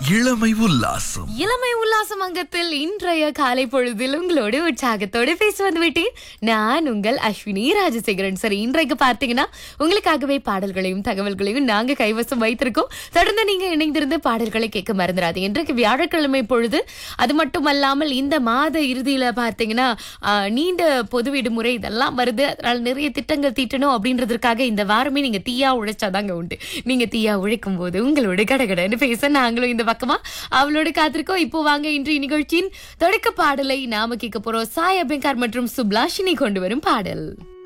இளமை உல்லாசம் இளமை உல்லாசம் அங்கத்தில் இன்றைய காலை பொழுதில் உங்களோடு உற்சாகத்தோடு பேச வந்து விட்டேன் நான் உங்கள் அஸ்வினி ராஜசேகரன் சரி இன்றைக்கு பார்த்தீங்கன்னா உங்களுக்காகவே பாடல்களையும் தகவல்களையும் நாங்க கைவசம் வைத்திருக்கோம் தொடர்ந்து நீங்க இணைந்திருந்து பாடல்களை கேட்க மறந்துடாதீங்க இன்றைக்கு வியாழக்கிழமை பொழுது அது மட்டுமல்லாமல் இந்த மாத இறுதியில பார்த்தீங்கன்னா ஆஹ், நீண்ட பொது விடுமுறை இதெல்லாம் வருது அதனால நிறைய திட்டங்கள் தீட்டணும் அப்படின்றதுக்காக இந்த வாரமே நீங்க தீயா உழைச்சாதாங்க உண்டு நீங்க தீயா உழைக்கும் போது உங்களோட கடகடன்னு பேச நாங்களும் இந்த பக்கமா அவளோட காத்திருக்கோம் இப்போ வாங்க இன்றைய நிகழ்ச்சியின் தொடக்க பாடலை நாம கேட்க போறோம் சாய் அபியங்கார் மற்றும் சுப்லாஷினி கொண்டு வரும் பாடல்